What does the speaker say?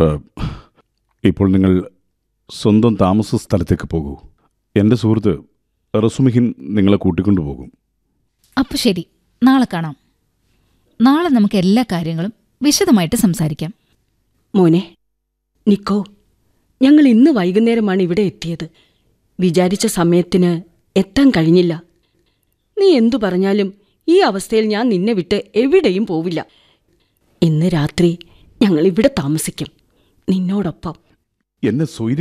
ഏഹ്, ഇപ്പോൾ നിങ്ങൾ സ്വന്തം താമസ സ്ഥലത്തേക്ക് പോകൂ എൻ്റെ സുഹൃത്ത് റസുമിഹിൻ നിങ്ങളെ കൂട്ടിക്കൊണ്ടു പോകും അപ്പൊ ശരി നാളെ കാണാം നാളെ നമുക്ക് എല്ലാ കാര്യങ്ങളും വിശദമായിട്ട് സംസാരിക്കാം മോനെ നിക്കോ ഞങ്ങൾ ഇന്ന് വൈകുന്നേരമാണ് ഇവിടെ എത്തിയത് വിചാരിച്ച സമയത്തിന് എത്താൻ കഴിഞ്ഞില്ല നീ എന്തു പറഞ്ഞാലും ഈ അവസ്ഥയിൽ ഞാൻ നിന്നെ വിട്ട് എവിടെയും പോവില്ല ഇന്ന് രാത്രി ഞങ്ങൾ ഇവിടെ താമസിക്കും നിന്നോടൊപ്പം എന്നെ സ്വൈര്യം